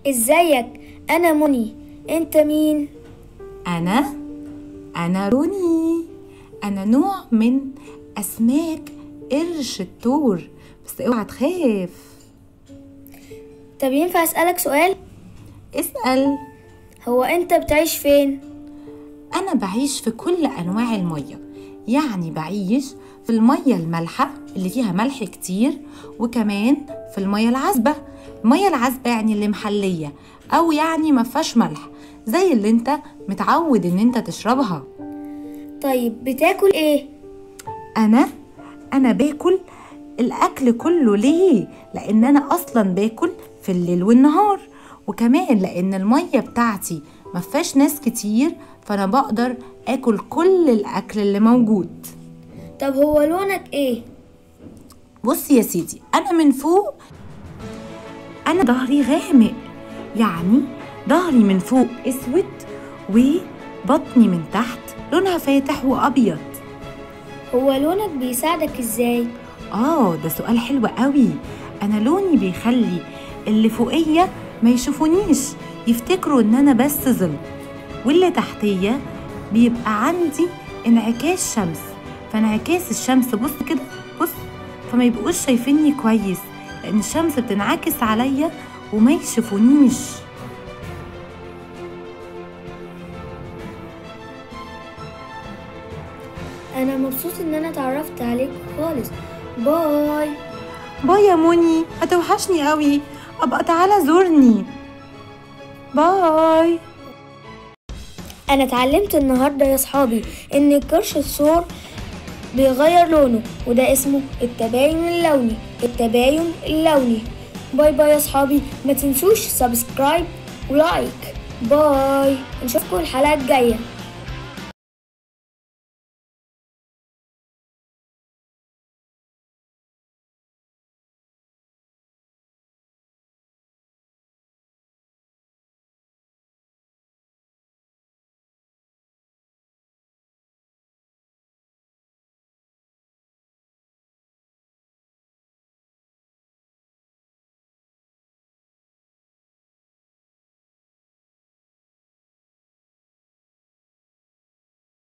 ازيك انا مني انت مين أنا أنا روني أنا نوع من أسماك قرش التور بس اوعى تخاف طب ينفع اسالك سؤال اسأل هو انت بتعيش فين أنا بعيش في كل أنواع المية يعني بعيش في المية المالحة اللي فيها ملح كتير وكمان في المية العذبة المية العذبة يعني اللي محلية أو يعني ما فيهاش ملح زي اللي انت متعود ان انت تشربها طيب بتاكل ايه انا انا باكل الاكل كله ليه لان انا اصلا باكل في الليل والنهار وكمان لان الميه بتاعتي ما فيهاش ناس كتير فانا بقدر اكل كل الاكل اللي موجود طب هو لونك ايه بص يا سيدي انا من فوق انا ظهري غامق يعني ظهري من فوق اسود وبطني من تحت لونها فاتح وابيض هو لونك بيساعدك ازاي اه ده سؤال حلو قوي انا لوني بيخلي اللي فوقيه ما يشوفونيش يفتكروا ان انا بس ظل واللي تحتيه بيبقى عندي انعكاس شمس فانعكاس الشمس بص كده بص فما يبقوش شايفيني كويس لان الشمس بتنعكس عليا وما يشوفونيش انا مبسوط ان انا اتعرفت عليك خالص باي باي يا موني هتوحشني قوي ابقى تعالى زورني باي انا اتعلمت النهارده يا صحابي ان الكرش الثور بيغير لونه وده اسمه التباين اللوني التباين اللوني باي باي يا صحابي ما تنسوش سبسكرايب ولايك باي نشوفكم الحلقه الجايه